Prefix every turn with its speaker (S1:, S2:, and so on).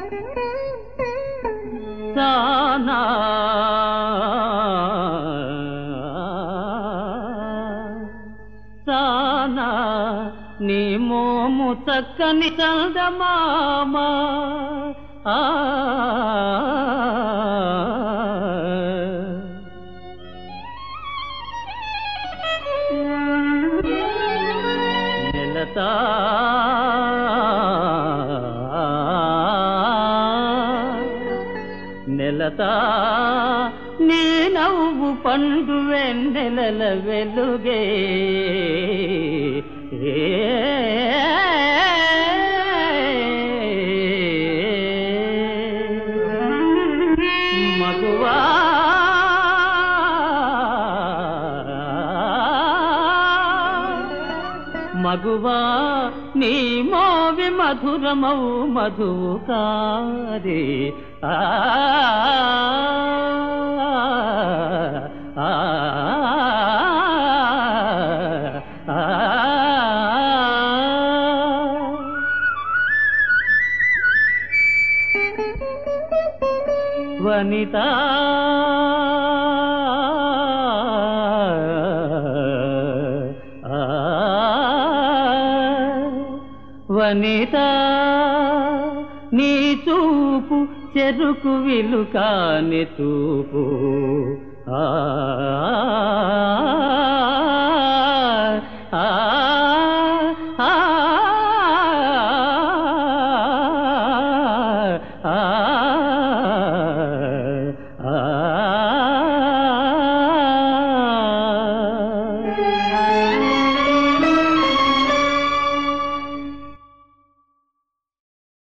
S1: సానా సానా నీ మోము చక్కని చందమామ ఆ నెలతా నెలతా నీ నవ్వు పండు వెన్నెలల వెలుగే మగువా మగువా నీ మోవి మధురమౌ మధువు కారి ఆ ఆ, ఆ, వనిత వనిత నీ చూపు చెరుకు విలుకాని చూపు ఆ